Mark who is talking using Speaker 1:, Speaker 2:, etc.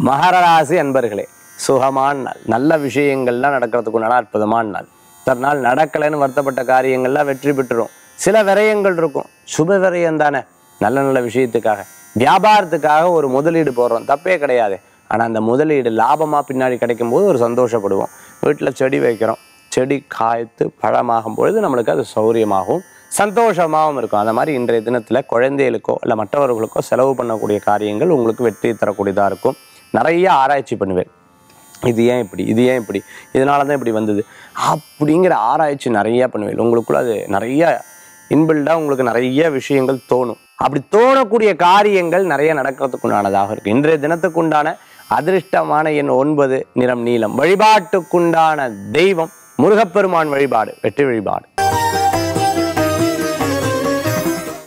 Speaker 1: மகர ராசி அன்பர்களே சுகமான நாள் நல்ல விஷயங்கள்லாம் நடக்கிறதுக்குண்டான அற்புதமான நாள் இத்தனை நாள் நடக்கலைன்னு வருத்தப்பட்ட காரியங்கள்லாம் வெற்றி பெற்றுரும் சில விரயங்கள் இருக்கும் சுப விரயம் தானே நல்ல நல்ல விஷயத்துக்காக வியாபாரத்துக்காக ஒரு முதலீடு போடுறோம் தப்பே கிடையாது ஆனால் அந்த முதலீடு லாபமாக பின்னாடி கிடைக்கும் போது ஒரு சந்தோஷப்படுவோம் வீட்டில் செடி வைக்கிறோம் செடி காய்த்து பழமாகும் பொழுது நம்மளுக்கு அது சௌரியமாகவும் சந்தோஷமாகவும் இருக்கும் அந்த மாதிரி இன்றைய தினத்தில் குழந்தைகளுக்கோ இல்லை மற்றவர்களுக்கோ செலவு பண்ணக்கூடிய காரியங்கள் உங்களுக்கு வெற்றி தரக்கூடியதாக இருக்கும் நிறைய ஆராய்ச்சி பண்ணுவேன் இது ஏன் இப்படி இது ஏன் இப்படி இதனால தான் இப்படி வந்தது அப்படிங்கிற ஆராய்ச்சி நிறைய பண்ணுவேன் உங்களுக்குள்ள அது நிறைய இன்பில்டாக உங்களுக்கு நிறைய விஷயங்கள் தோணும் அப்படி தோணக்கூடிய காரியங்கள் நிறைய நடக்கிறதுக்குண்டானதாக இருக்கு இன்றைய தினத்துக்குண்டான அதிர்ஷ்டமான எண் ஒன்பது நிறம் நீலம் வழிபாட்டுக்குண்டான தெய்வம் முருகப்பெருமான் வழிபாடு வெற்றி வழிபாடு